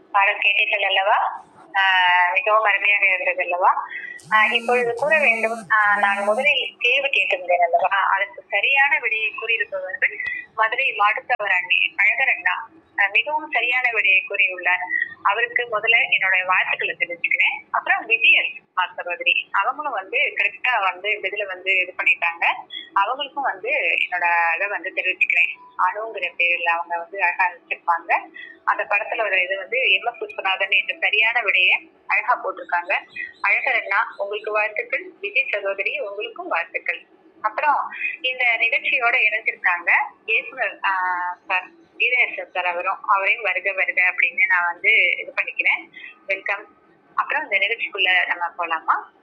பாடல் கேட்டீர்கள் அல்லவா ஆஹ் மிகவும் அருமையாக இருந்தது அல்லவா ஆஹ் இப்பொழுது கூற வேண்டும் ஆஹ் நான் முதலில் தேர்வு கேட்டிருந்தேன் அல்லவா அதற்கு சரியான விடையை கூறியிருப்பவர்கள் மதுரை மாடுத்தவர் அண்ணி அழகர் அண்ணா ஆஹ் மிகவும் சரியான விடையை கூறியுள்ளார் அவருக்கு முதல்ல என்னோட வாழ்த்துக்களை தெரிவிச்சுக்கிறேன் அப்புறம் விஜயன் சகோதரி அவங்களும் வந்து கரெக்டா வந்து இந்த இதுல வந்து இது பண்ணிட்டாங்க அவங்களுக்கும் வந்து என்னோட இதை வந்து தெரிவிச்சுக்கிறேன் அணுங்கிற பேர்ல அவங்க வந்து அழகா வச்சிருப்பாங்க அந்த படத்துல ஒரு இது வந்து எம் எஸ் விஸ்வநாதன் என்ற சரியான விடையை அழகா போட்டிருக்காங்க அழகர் அண்ணா உங்களுக்கு வாழ்த்துக்கள் விஜய் சகோதரி உங்களுக்கும் வாழ்த்துக்கள் அப்புறம் இந்த நிகழ்ச்சியோட இணைஞ்சிருக்காங்க இயக்குனர் ஆஹ் சார் வீரேஸ்வர் சார் அவரும் அவரையும் வருக வருக அப்படின்னு நான் வந்து இது பண்ணிக்கிறேன் வெல்கம் அப்புறம் இந்த நிகழ்ச்சிக்குள்ள நம்ம போலாமா